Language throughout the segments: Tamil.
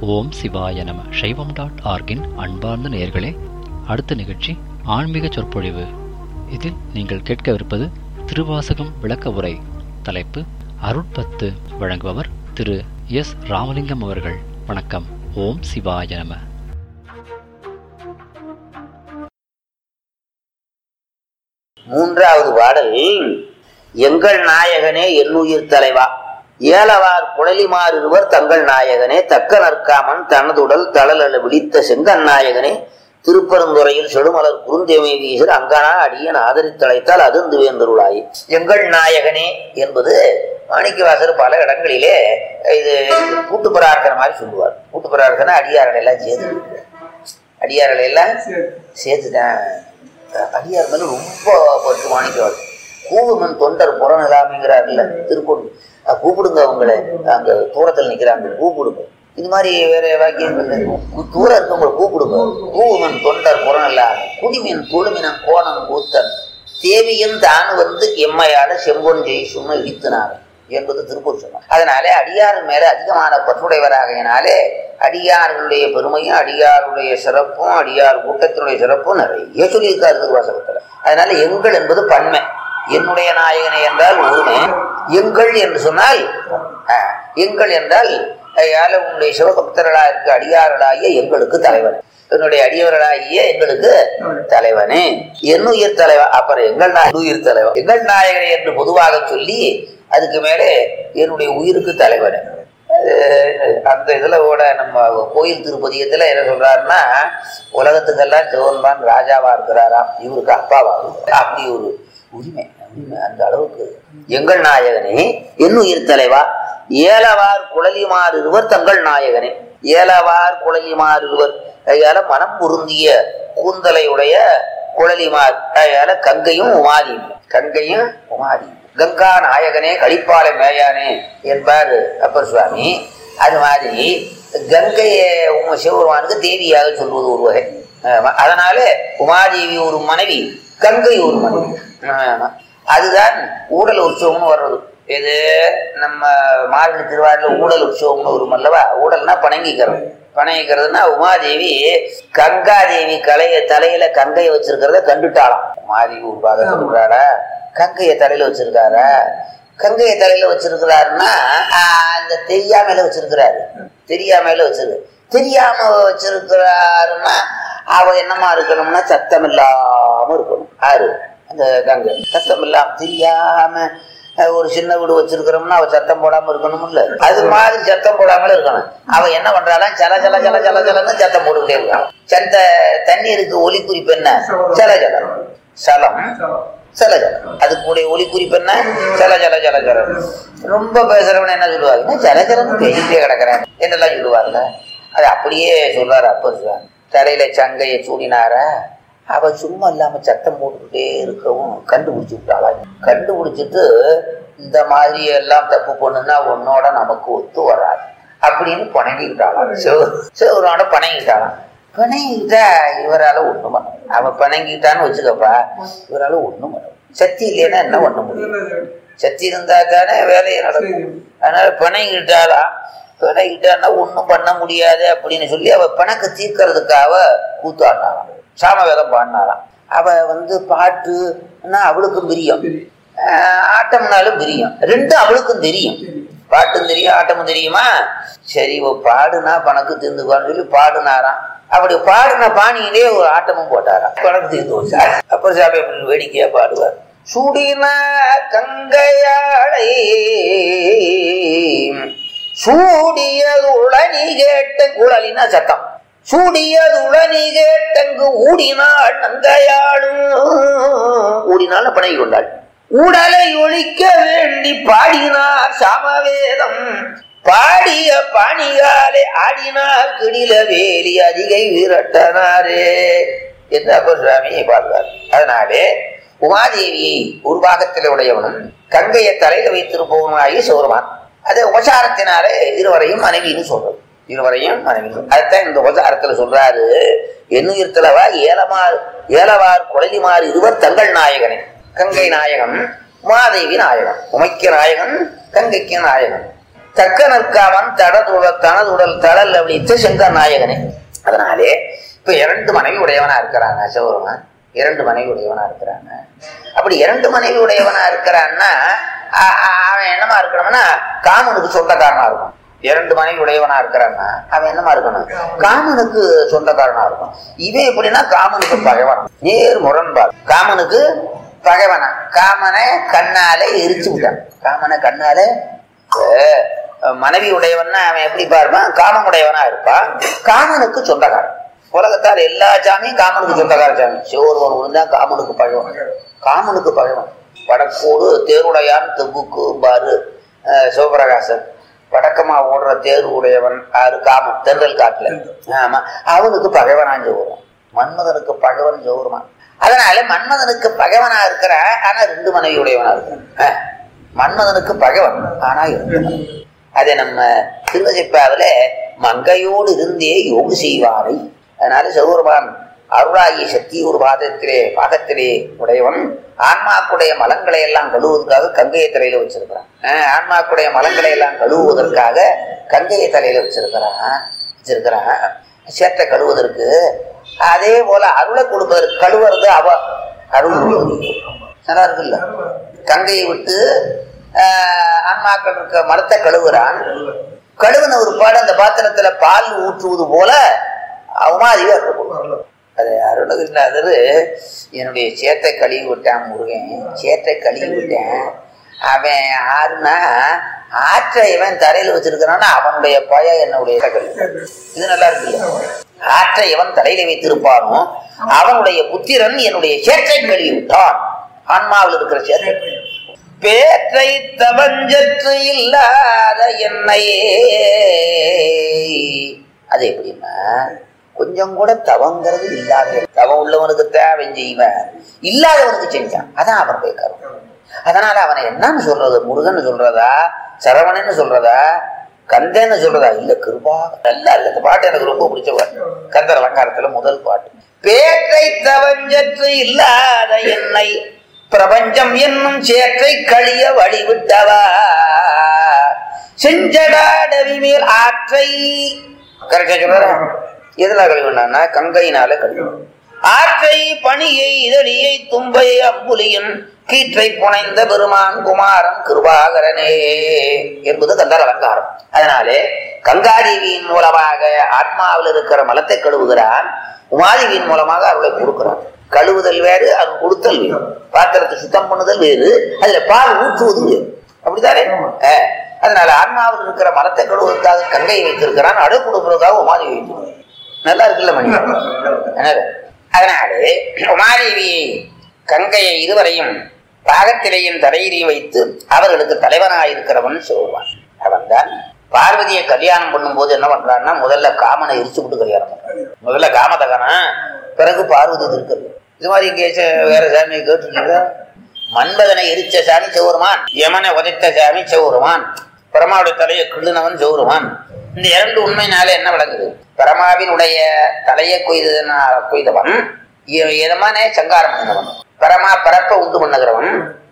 ஓம் சிவாய நம சைவம் டாட் ஆர்கின் அன்பார்ந்த நேயர்களே அடுத்த நிகழ்ச்சி ஆன்மீக சொற்பொழிவு இதில் நீங்கள் கேட்கவிருப்பது திருவாசகம் விளக்க உரை தலைப்பு அருட்பத்து வழங்குபவர் திரு எஸ் ராமலிங்கம் அவர்கள் வணக்கம் ஓம் சிவாய நம மூன்றாவது பாடல் எங்கள் நாயகனே என்னுயிர் தலைவா ஏலவார் குழலிமார் இருவர் தங்கள் நாயகனே தக்க நற்காமன் தனதுடல் தளலல விழித்த செங்கன் நாயகனே திருப்பரந்துறையில் செடுமலர் குறுந்தேமை வீசர் அங்கனா அடியன் ஆதரித்தழைத்தால் அதிர்ந்து வேந்தருளாய் எங்கள் நாயகனே என்பது மாணிக்கவாசர் பல இடங்களிலே இது கூட்டு பிரார்த்தனை மாதிரி சொல்லுவார் கூட்டு பிரார்த்தனை அடியார்களை எல்லாம் சேர்த்து அடியார்களை எல்லாம் சேர்த்துதான் அடியார் மேல ரொம்ப பற்று மாணிக்கவார் கூவுமன் தொண்டர் புறநிலாமைங்கிறார்ல திருப்பூர் கூப்பிடுங்க அவங்கள அங்க தூரத்தில் நிக்கிறாங்க கூப்பிடுங்க இது மாதிரி வேற வாக்கியங்கள் தூரம் இருக்கவங்களை கூப்பிடுங்க கூவுமன் தொண்டர் புறநிலாமை குடிமின் குழுமினம் கோணம் கூத்தன் தேவியும் தான் வந்து எம்மையால செம்பொன் ஜெய் சும்மா இடித்துனாங்க என்பது திருப்பூர் சொன்னார் அதனாலே அடியார் மேல அதிகமான பற்றுடையவராகையினாலே அடியார்களுடைய பெருமையும் அடியாருடைய சிறப்பும் அடியார் கூட்டத்தினுடைய சிறப்பும் நிறைய சொல்லியிருக்காரு திருவாசகத்துல அதனால எங்கள் என்பது பன்மை என்னுடைய நாயகனை என்றால் ஒருமை எங்கள் என்று சொன்னால் ஆஹ், எங்கள் என்றால் யால உன்னுடைய சிவபக்தர்களா இருக்க அடியார்களாகிய எங்களுக்கு தலைவன் என்னுடைய அடியவர்களாகிய எங்களுக்கு தலைவனே என்னுயிர் தலைவன் அப்புறம் எங்கள் நாய உயிர் தலைவன் எங்கள் நாயகனை என்று பொதுவாக சொல்லி அதுக்கு மேலே என்னுடைய உயிருக்கு தலைவன் அந்த இதுல கூட நம்ம கோயில் திருப்பதியத்துல என்ன சொல்றாருன்னா உலகத்துக்கெல்லாம் சிவன்தான் ராஜாவா இருக்கிறாராம் இவருக்கு அப்பாவா இருக்கிறார். அப்படி ஒரு உரிமை உரிமை அந்த அளவுக்கு எங்கள் நாயகனே என்னுயிர் தலைவா ஏலவார் குழலிமார் இருவர் தங்கள் நாயகனே ஏலவார் குழலிமார் இருவர் கையால மனம் பொருந்திய கூந்தலை உடைய குழலிமார் கையால கங்கையும் உமாதியும் கங்கையும் உமாதியும் கங்கா நாயகனே கழிப்பாலை மேயானே என்பார் அப்பர் சுவாமி அது மாதிரி கங்கையை உங்க சிவபெருமானுக்கு தேவியாக சொல்வது ஒரு வகை ஆமா. அதனால உமாதேவி ஒரு மனைவி கங்கை ஒரு மனைவி ஆமா. அதுதான் ஊடல் உற்சவம்னு வர்றது இது நம்ம மார்கழி திருவாரில் ஊடல் உற்சவம்னு வரும் அல்லவா ஊடல்னா பணங்கிக்கிறது பணங்கிக்கிறதுனா உமாதேவி கங்காதேவி கலைய தலையில கங்கையை வச்சிருக்கிறத கண்டுட்டாளாம் உமாதேவி ஒரு பாகத்தில் இருக்கிறாளா கங்கையை தலையில வச்சிருக்காரா கங்கையை தலையில வச்சிருக்கிறாருன்னா ஆஹ், அந்த தெரியாமையில வச்சிருக்கிறாரு தெரியாமையில வச்சிருக்கு தெரியாம வச்சிருக்கிறாருன்னா அவ என்னமா இருக்கணும்னா சத்தம் இல்லாம இருக்கணும் ஆறு அந்த கங்கை சத்தம் இல்லாம தெரியாம அஹ், ஒரு சின்ன வீடு வச்சிருக்கிறோம்னா அவ சத்தம் போடாம இருக்கணும்ல அது மாதிரி சத்தம் போடாமல இருக்கணும் அவ என்ன பண்றாளாம் சல சல சல சல சலன்னு சத்தம் போட்டுக்கிட்டே இருக்கான் சத்த தண்ணீருக்கு ஒலி குறிப்பு என்ன சல ஜலம் சலம் சல ஜலம் அதுக்கு கூட ஒலி குறிப்பு என்ன சல ஜல ஜல ஜலம் ரொம்ப பேசுறவன என்ன சொல்லுவாங்க என்ன ஜல ஜலம் பேசிட்டே கிடக்குறேன் என்னெல்லாம் சொல்லுவாங்க அது அப்படியே சொல்றாரு அப்பர் சுவாமி தலையில சங்கையை சூடினாரா அவ சும்மா இல்லாம சத்தம் போட்டுக்கிட்டே இருக்கவும் கண்டுபிடிச்சு விட்டாளா கண்டுபிடிச்சிட்டு இந்த மாதிரி எல்லாம் தப்பு பண்ணுனா உன்னோட நமக்கு ஒத்து வராது அப்படின்னு பணங்கிக்கிட்டாளாம் சிவ சிவனோட பணங்கிட்டாளாம் பிணங்கிட்டா இவரால ஒண்ணும் பண்ண முடியாது. அவன் பிணங்கிட்டான்னு வச்சுக்கப்பா இவரால ஒண்ணும் பண்ண முடியாது. சக்தி இல்லைன்னா என்ன பண்ண முடியும் சக்தி இருந்தா தானே வேலையை நடக்கும் அதனால பிணங்கிட்டாளா பிணங்கிட்டான்னா ஒண்ணும் பண்ண முடியாது அப்படின்னு சொல்லி அவ பிணக்கு தீர்க்கறதுக்காக கூத்தாடினாராம் சாமவேதம் பாடினாராம் அவ வந்து பாட்டுன்னா அவளுக்கும் பிரியம் ஆஹ் ஆட்டம்னாலும் பிரியம் ரெண்டும் அவளுக்கும் தெரியும் பாட்டும் தெரியும் ஆட்டமும் தெரியுமா சரி இவ பாடுனா பணக்கு தீர்ந்துக்குவான்னு சொல்லி பாடுனாராம் அப்படி பாடின பாணியிலே ஒரு ஆட்டமும் போட்டாராம் பணக்கு தீர்ந்து வச்சார் அப்புறம் சாமி அப்படி வேடிக்கையா பாடுவார் சுடின கங்கையாளை சூடியது உளனி கேட்ட குழலினா சத்தம் சூடியது உளனி கேட்டங்கு ஊடினாள் நங்கையாளும் ஊடினாள் பணகி கொண்டாள் உடலை ஒழிக்க வேண்டி பாடினார் சாமவேதம் பாடிய பாணிகாலே ஆடினார் கிடில வேலி அதிகை விரட்டனாரே என்று அப்பர் சுவாமி பாடுவார் அதனாலே உமாதேவியை உருவாகத்தில் உடையவனும் கங்கையை தலையில வைத்திருப்பவனாகி சோறுவான் அது உபசாரத்தினாலே இருவரையும் மனைவின்னு சொல்றது இருவரையும் மனைவி அதுதான் இந்த உபசாரத்துல சொல்றாரு என்னுயிர் தலைவா ஏலமார் ஏலவார் குழலிமார் இருவர் தங்கள் நாயகனே கங்கை நாயகன் உமாதேவி நாயகன் உமைக்க நாயகன் கங்கைக்கு நாயகன் தக்க நிற்காமன் தடதுடல் தனதுடல் தடல் அப்படித்த செங்கன் நாயகனே அதனாலே இப்ப இரண்டு மனைவி உடையவனா இருக்கிறாங்க சிவபெருமான் இரண்டு மனைவி உடையவனா இருக்கிறாங்க அப்படி இரண்டு மனைவி உடையவனா இருக்கிறான்னா அ- அ- அவன் என்னமா இருக்கணும்னா காமனுக்கு சொந்தக்காரனா இருக்கும் இரண்டு மனைவி உடையவனா இருக்கிறான்னா அவன் என்னமா இருக்கணும் காமனுக்கு சொந்தக்காரனா இருக்கும் இவன் எப்படின்னா காமனுக்கு பகைவன் நேர் முரண்பாடு காமனுக்கு பகைவனா காமனை கண்ணாலே எரிச்சு விட்டான் காமனை கண்ணாலே அஹ், மனைவி உடையவன்னா அவன் எப்படி பார்ப்பான் காமன் உடையவனா இருப்பான் காமனுக்கு சொந்தக்காரன் உலகத்தார் எல்லா சாமியும் காமனுக்கு சொந்தக்கார சாமி சிவருவன் விழுந்தா காமனுக்கு பகைவன் காமனுக்கு பகைவன் வடக்கோடு தேருடையான் தெங்குக்கு பாரு அஹ், சிவபிரகாசன் வடக்கமா ஓடுற தேர் உடையவன் ஆறு காமன் தென்றல் காட்டுல ஆமா அவனுக்கு பகைவனான் சிவருவன் மன்மதனுக்கு பகைவன் சிவருமான் அதனால மன்மதனுக்கு பகைவனா இருக்கிற ஆனா ரெண்டு மனைவி உடையவனா இருக்கிறான் அஹ், மன்மதனுக்கு பகைவன் ஆனா இரண்டு மனைவி. அதை நம்ம திருவசிப்பாவில மங்கையோடு இருந்தே யோகு செய்வாரை அதனால சிவபெருமான் அருளாகிய சக்தி ஒரு பாதத்திலே பாகத்திலே உடையவன் ஆன்மாக்குடைய மலங்களை எல்லாம் கழுவுவதற்காக கங்கையை தலையில வச்சிருக்கிறான் அஹ் ஆன்மாக்குடைய மலங்களை எல்லாம் கழுவுவதற்காக கங்கையை தலையில வச்சிருக்கிறான் வச்சிருக்கிறான் சேற்றை கழுவுவதற்கு அதே போல அருளை கொடுப்பதற்கு கழுவுறது அவ அருள் கொடுப்பது. நல்லா இருக்குல்ல கங்கையை விட்டு ஆஹ், ஆன்மாக்கள் இருக்க மரத்தை கழுவுறான் கழுவுன ஒரு பாடு அந்த பாத்திரத்துல பால் ஊற்றுவது போல அவமாதிரியா இருக்கும் அது அருணகிரிநாதர் என்னுடைய சேத்தை கழுவி விட்டான் முருகன் சேத்தை கழுவி விட்டேன் அவன் ஆறுனா ஆற்றை இவன் தரையில வச்சிருக்கிறான்னா அவனுடைய பய என்னுடைய கழுவி இது நல்லா இருக்குல்ல ஆற்றை இவன் தலையில வைத்திருப்பானோ அவனுடைய புத்திரன் என்னுடைய சேற்றை கழுவி விட்டான் ஆன்மாவில் இருக்கிற சேற்றை பேற்றை தவஞ்சற்று இல்லாத என்னையே அது எப்படின்னா கொஞ்சம் கூட தவங்கிறது இல்லாத தவம் உள்ளவனுக்கு தேவை செய்வன் இல்லாதவனுக்கு செஞ்சான் அதான் அவனுடைய கருத்து அதனால அவனை என்னன்னு சொல்றது முருகன் சொல்றதா சரவணன்னு சொல்றதா கந்தன்னு சொல்றதா இல்ல கிருபா நல்லா இல்ல இந்த பாட்டு எனக்கு ரொம்ப பிடிச்ச பாட்டு கந்தர் அலங்காரத்துல முதல் பாட்டு பேற்றை தவஞ்சற்று இல்லாத என்னை பிரபஞ்சம் என்னும் சேற்றை கழிய வழிவிட்டவா செஞ்சடாடவி மேல் ஆற்றை கரெக்டா சொல்ற எதுல கழிவுனா கங்கையினால கழிவு ஆற்றை பணியை இதழியை தும்பை அம்புலியின் கீற்றை புனைந்த பெருமான் குமாரன் கிருபாகரனே என்பது கந்தர் அலங்காரம் அதனாலே கங்காதேவியின் மூலமாக ஆத்மாவில் இருக்கிற மலத்தை கழுவுகிறான் உமாதேவியின் மூலமாக அருளை கொடுக்கிறான் கழுவுதல் வேறு அருள் கொடுத்தல் வேறு பாத்திரத்தை சுத்தம் பண்ணுதல் வேறு அதுல பால் ஊற்றுவது வேறு அப்படித்தானே அஹ், அதனால ஆன்மாவில் இருக்கிற மலத்தை கழுவுவதற்காக கங்கையை வைத்திருக்கிறான் அடை கொடுப்பதற்காக உமாதேவி வைத்திருக்கிறான் நல்லா இருக்குல்ல மணி என்னது? அதனாலே உமாதேவியை கங்கையை இருவரையும் பாகத்திலேயும் தரையிலையும் வைத்து அவர்களுக்கு தலைவனாயிருக்கிறவன் சிவருவான் அவன் தான் பார்வதியை கல்யாணம் பண்ணும்போது என்ன பண்றான்னா முதல்ல காமனை எரிச்சு விட்டு கல்யாணம் பண்றான் முதல்ல காமதகனா பிறகு பார்வதி திருக்கல் இது மாதிரி கேச வேற சாமியை கேட்டுருக்கீங்க மன்மதனை எரிச்ச சாமி சிவருமான் யமனை உதைத்த சாமி சிவருமான் பிரமாவுடைய தலையை கிள்ளுனவன் சிவருமான் இந்த இரண்டு உண்மையினால என்ன விளங்குது பரமாவினுடைய தலையை கொய்தன கொய்தவன் இ- எதமானே சங்காரம் பண்ணவன் பரமா பரப்ப உண்டு பண்ணுகிறவன்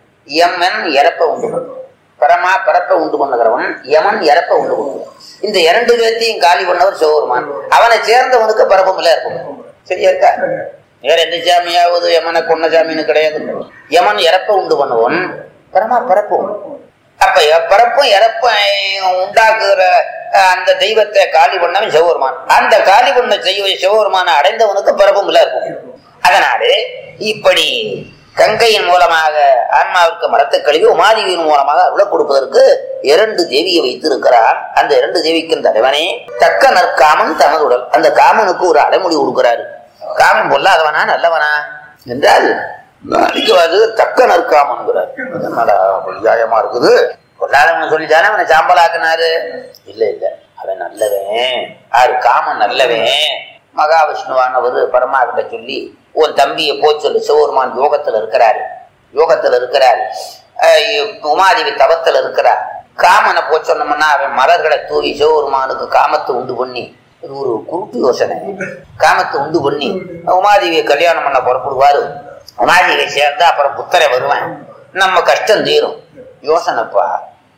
யமன் இறப்ப உண்டு பண்ணுவன் பரமா பரப்ப உண்டு பண்ணுகிறவன் யமன் இறப்ப உண்டு பண்ணுவன் இந்த இரண்டு பேர்த்தையும் காலி பண்ணவர் சிவபெருமான் அவனை சேர்ந்தவனுக்கு பரப்பம் இல்ல இருக்கும் சரியா இருக்கா வேற எந்த சாமியாவது யமனை கொன்ன சாமின்னு கிடையாது யமன் இறப்ப உண்டு பண்ணுவன் பரமா பரப்பு உண்டு. அப்ப எ- பிறப்பும் இறப்பும் உண்டாக்குற அஹ், அந்த தெய்வத்தை காலி பண்ணவன் சிவபெருமான் அந்த காலி பண்ண செய்வ சிவபெருமான அடைந்தவனுக்கு பிறப்பும் இல்ல இருக்கும் அதனாலே இப்படி கங்கையின் மூலமாக ஆன்மாவிற்கு மரத்தை கழுவி உமாதேவியின் மூலமாக அருளை கொடுப்பதற்கு இரண்டு தேவியை வைத்திருக்கிறார் அந்த இரண்டு தேவிக்கும் தலைவனே தக்க நற்காமன் தனது உடல் அந்த காமனுக்கு ஒரு அடைமொழி கொடுக்கிறாரு காமன் பொல்லாதவனா நல்லவனா என்றால் அடிக்கவாது தக்க நற்காமன்கிறார் என்னடா நியாயமா இருக்குது பொல்லாதவன் சொல்லிட்டானே அவனை சாம்பலாக்குனாரு இல்ல இல்ல அவன் நல்லவன் ஆறு காமன் நல்லவன் மகாவிஷ்ணுவானவர் பரமா கிட்ட சொல்லி உன் தம்பியை போ சொல்லு சிவபெருமான் யோகத்துல இருக்கிறாரு யோகத்துல இருக்கிறாரு அஹ் உமாதேவி தவத்துல இருக்கிறார் காமனை போ சொன்னோம்னா அவன் மலர்களை தூவி சிவபெருமானுக்கு காமத்தை உண்டு பண்ணி இது ஒரு குருட்டு யோசனை காமத்தை உண்டு பண்ணி உமாதேவியை கல்யாணம் பண்ண புறப்படுவாரு உமாதேவியை சேர்ந்தா அப்புறம் புத்தரை வருவேன் நம்ம கஷ்டம் தீரும் யோசனைப்பா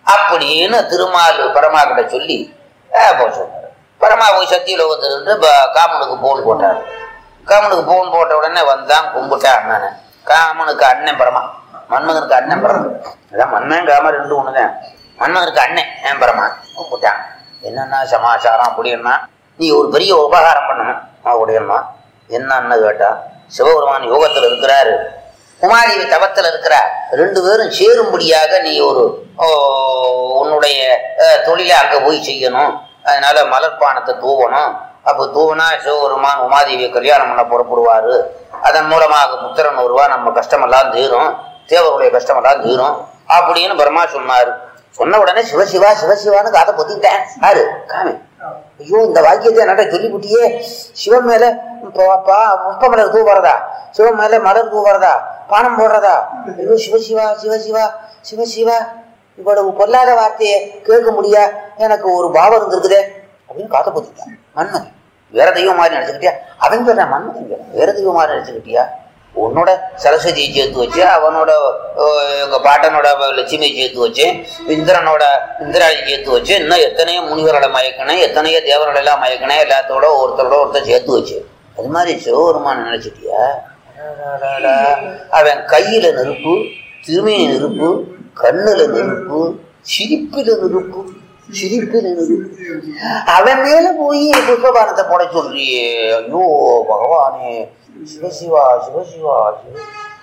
அப்படின்னு திருமால் பரமா கிட்ட சொல்லி அஹ், போக சொன்னார் பரமா போய் சத்தியலோகத்தில் இருந்து ப- காமனுக்கு போன் போட்டார் காமனுக்கு போன் போட்ட உடனே வந்தான் கும்பிட்டான் அண்ணனை காமனுக்கு அண்ணன் பரமா மன்மகனுக்கு அண்ணன் பரமா அதான் மன்னன் காமன் ரெண்டு ஒண்ணுதான் மன்மகனுக்கு அண்ணன் ஏன் பரமா கூப்பிட்டான் என்னன்னா சமாச்சாரம் அப்படின்னா நீ ஒரு பெரிய உபகாரம் பண்ணணும் அப்படின்னா என்னன்னு கேட்டா சிவபெருமான் யோகத்துல இருக்கிறாரு குமாரி தவத்துல இருக்கிறார் ரெண்டு பேரும் சேரும்படியாக நீ ஒரு ஓ, உன்னுடைய அஹ், தொழிலை அங்க போய் செய்யணும் அதனால மலர்பானத்தை தூவணும் அப்போ தூவினா சிவபெருமான் உமாதேவியை கல்யாணம் பண்ண புறப்படுவாரு அதன் மூலமாக புத்திரன் வருவா நம்ம கஷ்டமெல்லாம் தீரும் தேவருடைய கஷ்டமெல்லாம் தீரும் அப்படின்னு பிரம்மா சொன்னாரு சொன்ன உடனே சிவசிவா சிவசிவான்னு காதை பொத்திக்கிட்டேன் யாரு காமி ஐயோ இந்த வாக்கியத்தை நட சொல்லிவிட்டியே சிவன் மேல ப- ப- புஷ்ப மலர் தூவறதா சிவன் மேல மலர் தூவறதா பானம் போடுறதா ஐயோ சிவசிவா சிவசிவா சிவசிவா இவ்வளவு பொல்லாத வார்த்தையை கேட்க முடியா எனக்கு ஒரு பாவம் இருந்திருக்குதே அப்படின்னு காத்த பொத்திட்டான் மன்மன் வேற தெய்வம் மாதிரி நினைச்சுக்கிட்டியா அவன் சொல்றான் மன்மன் சொல்றான். வேற தெய்வம் மாதிரி நினைச்சுக்கிட்டியா உன்னோட சரஸ்வதியை சேர்த்து வச்சு அவனோட அஹ், எங்க பாட்டனோட லட்சுமியை சேர்த்து வச்சு இந்திரனோட இந்திராயை சேர்த்து வச்சு இன்னும் எத்தனையோ முனிவர்களை மயக்கினேன் எத்தனையோ தேவர்களை எல்லாம் மயக்கினேன் எல்லாத்தோட ஒருத்தரோட ஒருத்தர் சேர்த்து வச்சு அது மாதிரி சிவபெருமான் நினைச்சிட்டியா அடடடடா. அவன் கையில நெருப்பு திருமையில நெருப்பு கண்ணுல நெருப்பு சிரிப்பில நெருப்பு சிரிப்பில நெருப்பு அவன் மேல போய் புஷ்பபானத்தை போட சொல்றியே ஐயோ பகவானே சிவசிவா சிவசிவா சிவ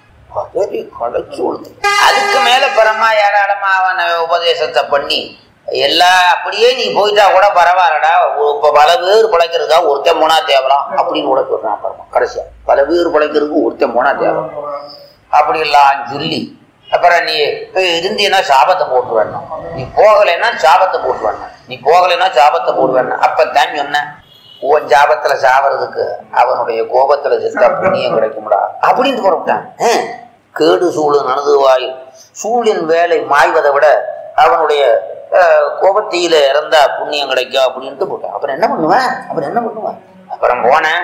பதறி களைச்சு விழுது. அதுக்கு மேல பரமா ஏராளமா அவன் உபதேசத்தை பண்ணி எல்லா அப்படியே நீ போயிட்டா கூட பரவாயில்லடா ஒ- இப்ப பல பேர் பிழைக்கிறதுக்கா ஒருத்தன் போனா தேவலாம் அப்படின்னு கூட சொல்றான் பரமா கடைசியா பல பேர் பிழைக்கிறதுக்கு ஒருத்தன் போனா தேவலாம் அப்படி எல்லாம் சொல்லி அப்புறம் நீ போய் இருந்தீன்னா சாபத்தை போட்டு வரணும் நீ போகலைன்னா சாபத்தை போட்டு வரணும் நீ போகலைன்னா சாபத்தை போட்டு வரணும் அப்ப தான் சொன்ன உன் ஜாபத்துல சாவறதுக்கு அவனுடைய கோபத்துல செத்தா புண்ணியம் கிடைக்கும்டா அப்படின்ட்டு புறப்பட்டான் ஹம். கேடு சூழு நனதுவாய் சூழின் வேலை மாய்வதை விட அவனுடைய அஹ், கோபத்தியில இறந்தா புண்ணியம் கிடைக்கும் அப்படின்ட்டு போட்டான் அப்புறம் என்ன பண்ணுவேன் அப்புறம் என்ன பண்ணுவேன் அப்புறம் போனேன்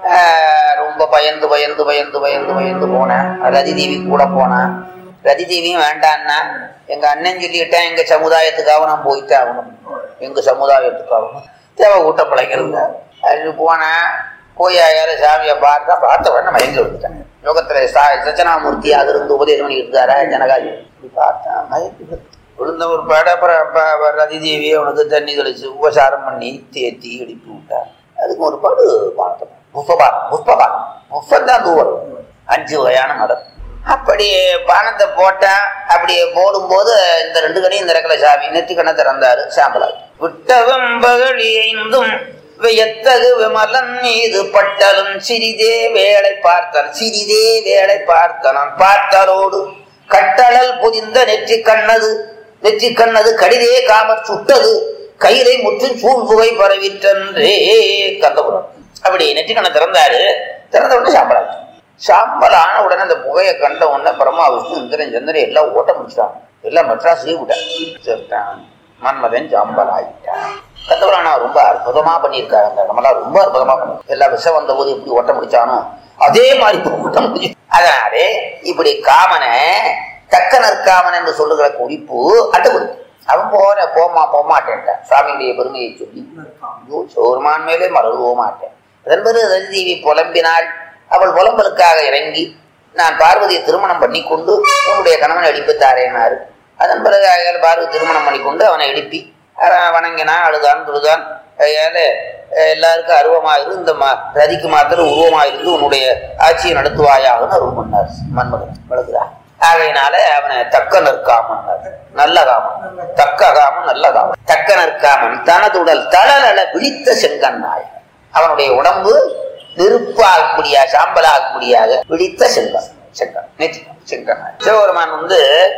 ஆஹ் ரொம்ப பயந்து பயந்து பயந்து பயந்து பயந்து போனேன் ரதி தேவி கூட போனேன் ரதி தேவியும் வேண்டான்னா எங்க அண்ணன் சொல்லிக்கிட்டேன் எங்க சமுதாயத்துக்காக நான் போயிட்டேன் ஆகணும் எங்க சமுதாயத்துக்காகவும் தேவை ஊட்ட பிழைக்கிறது அது போனேன் போய் யார சாமியை பார்த்தா பார்த்த உடனே மயங்கி விழுந்துட்டேன் யோகத்துல சா சச்சனாமூர்த்தியாக இருந்து உபதேசம் பண்ணிட்டு இருந்தாரா ஜனகாஜி இப்படி பார்த்தேன் மயங்கி விழுந்துட்டேன். விழுந்த ஒரு பாட அப்புறம் ப- ப- ரதி தேவி அவனுக்கு தண்ணி தெளிச்சு உபசாரம் பண்ணி தேத்தி எழுப்பி விட்டான் அதுக்கு ஒரு பாடு பானத்தை புஷ்பபானம் புஷ்பபானம் புஷ்பம் தான் தூவரம் அஞ்சு வகையான மதம் அப்படி பானத்தை போட்டேன் அப்படியே போடும்போது இந்த ரெண்டு கடையும் திறக்கல சாமி நெத்தி கண்ணை திறந்தாரு சாம்பலாய் விட்டவம் பகழி ஐந்தும் வியத்தகு விமலன் மீது பட்டலும் சிறிதே வேலை பார்த்தன் சிறிதே வேலை பார்த்தனன் பார்த்தலோடு கட்டழல் புதிந்த நெற்றி கண்ணது நெற்றி கண்ணது கடிதே காமற் சுட்டது கையிலை முற்றும் சூழ் புகை பரவிற்றன்றே கந்தபுரம் அப்படி நெற்றி கண்ணை திறந்தாரு திறந்த உடனே சாம்பலாச்சு சாம்பல் ஆன உடனே அந்த புகையை கண்ட உடனே பிரம்மா விஷ்ணு இந்திரன் சந்திரன் எல்லாம் ஓட்ட முடிச்சிட்டாங்க எல்லாம் மெட்ராஸ்லயே விட்டான் செத்தான் மன்மதன் சாம்பல் ஆகிட்டான் கந்தபுரானா ரொம்ப அற்புதமா பண்ணியிருக்காரு அந்த இடமெல்லாம் ரொம்ப அற்புதமா பண்ணி எல்லாம் விஷம் வந்த போது எப்படி ஓட்ட முடிச்சானோ அதே மாதிரி இப்ப ஓட்ட முடியும் அதனாலே இப்படி காமனை தக்க நற்காமன் என்று சொல்லுகிற குறிப்பு அட்டுக்குறிப்பு அவன் போன போமா போமாட்டேன்ட்டான் சுவாமியுடைய பெருமையை சொல்லி ஐயோ, சோர்மான் மேலே மறந்துவோ மாட்டேன் அதன் பிறகு ரதிதேவி புலம்பினாள் அவள் புலம்பலுக்காக இறங்கி நான் பார்வதியை திருமணம் பண்ணி கொண்டு உன்னுடைய கணவனை எழுப்பி தாரேனாரு அதன் பிறகு அயால் பார்வதி திருமணம் பண்ணி கொண்டு அவனை எழுப்பி அவன் வணங்கினான் அழுதான் துழுதான் அயால எல்லாருக்கும் அருவமாயிரு இந்த ம ரதிக்கு மாத்திரம் உருவமாயிருந்து உன்னுடைய ஆட்சியை நடத்துவாயாகன்னு அருள் பண்ணார் மன்மகன் வளர்க்குறா ஆகையினால அவனை தக்க நிற்காமன் நல்ல காமன் தக்க காமன் நல்ல காமன் தக்க நிற்காமன் தனதுடல் தளரள விழித்த செங்கண்ணாய் அவனுடைய உடம்பு நெருப்பாகக்கூடிய சாம்பலாகக்கூடியாக விழித்த செங்கன் செங்கன் நெற்றி செங்கண்ணாய் சிவபெருமான் வந்து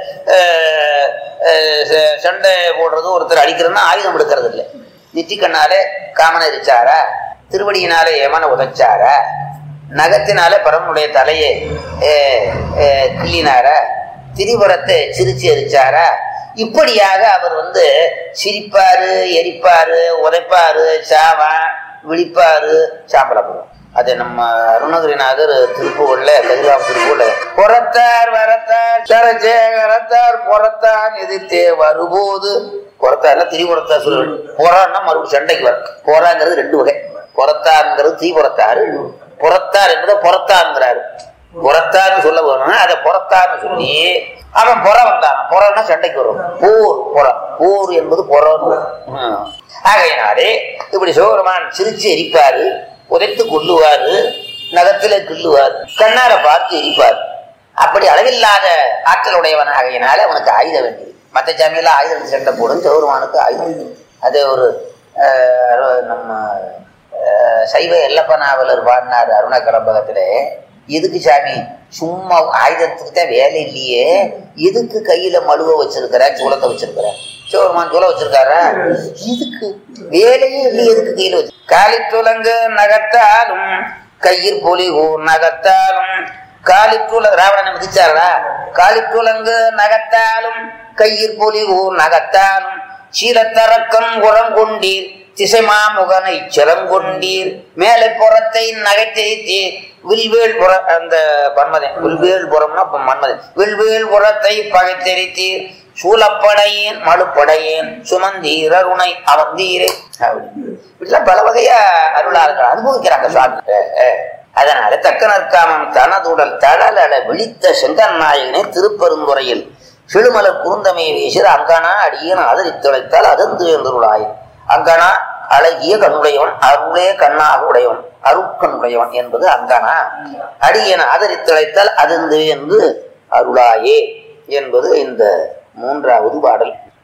அஹ், அஹ், ச- சண்டை போடுறது ஒருத்தர் அடிக்கிறதுன்னா ஆயுதம் எடுக்கிறது இல்லை நெற்றிக்கண்ணாலே காமனை எரிச்சாரா திருவடியினாலே யமனை உதைச்சாரா நகத்தினால பரமனுடைய தலையை அஹ், அஹ், கிள்ளினாரா திரிபுரத்தை சிரிச்சு எரிச்சாரா இப்படியாக அவர் வந்து சிரிப்பாரு எரிப்பாரு உதைப்பாரு சாவான் விழிப்பாரு சாம்பலப்படுவார் அது நம்ம அருணகிரிநாதர் திருப்பூர்ல கதிராம் திருப்பூர்ல புறத்தார் வரத்தார் சரஜேகரத்தார் புறத்தான் எதிர்த்தே வரும்போது புறத்தார்ல திரிபுறத்தார் சொல்லுவேன் புறான்னா மறுபடியும் சண்டைக்கு வர புறாங்கிறது ரெண்டு வகை புறத்தாருங்கிறது தீபுறத்தாரு புறத்தார் என்பதை புறத்தாருங்கிறாரு புறத்தார்னு சொல்ல வேணும்னா அதை புறத்தார்னு சொல்லி அவன் புற வந்தான் புறன்னா சண்டைக்கு வரும் போர் புற போர் என்பது புறன்னு வரும். ம். ஆகையினாலே இப்படி சிவபெருமான் சிரிச்சு எரிப்பாரு உதைத்து கொள்ளுவாரு நகத்துல கிள்ளுவார் கண்ணார பார்த்து எரிப்பார் அப்படி அளவில்லாத ஆற்றல் உடையவன் ஆகையினால அவனுக்கு ஆயுத வேண்டியது மற்ற சாமியெல்லாம் ஆயுதம் எடுத்து சண்டை போடும் சிவபெருமானுக்கு ஆயுதம் இல்லை. அது ஒரு அஹ், நம்ம அஹ், சைவ எல்லப்ப நாவலர் பாடினார் அருண கடம்பகத்துல எதுக்கு சாமி சும்மா ஆயுதத்துக்கு தான் வேலை இல்லையே எதுக்கு கையில மழுவ வச்சிருக்கிற சூளத்தை வச்சிருக்கிற சிவபெருமான் சூளை வச்சிருக்காரா எதுக்கு வேலையே இல்லையே எதுக்கு கையில வச்சு காலித்துலங்கு நகத்தாலும் கையில் பொலிகூர் நகத்தாலும் காலித்துல ராவணனை மிதிச்சாரா காலித்துலங்கு நகத்தாலும் கையில் பொலிகூர் நகத்தாலும் சீலத்தரக்கம் உரங்கொண்டீர் திசைமா முகனை சிறங்கொண்டீர் மேலே புறத்தை நகைத்தெறித்தீர் வில்வேல் புற அந்த பன்மதன் வில்வேல் புறம்னா இப்ப மன்மதன் வில்வேல் புறத்தை பகைத்தெறித்தீர் சூலப்படையேன் மழுப்படையேன் சுமந்தீர் அருணை அவந்தீரே அப்படி. இப்படிலாம் பல வகையா அருளாளர்கள் அனுபவிக்கிறாங்க சுவாமி அஹ், அஹ். அதனால தக்க நற்காமம் தனதுடல் தடலட விழித்த செங்கன் நாயகனே திருப்பெருந்துறையில் சிறுமலர் குறுந்தமையை வீசிற அங்கனா அடியேன் ஆதரித்துழைத்தால் அதந்து என்றுள்ளாய் அங்கனா அழகிய கண்ணுடையவன் அருளே கண்ணாக உடையவன் அருட்கண்ணுடையவன் என்பது அங்கனா அடியேன் ஆதரித்துழைத்தால் அதந்து என்று அருளாயே என்பது இந்த மூன்றாவது பாடல்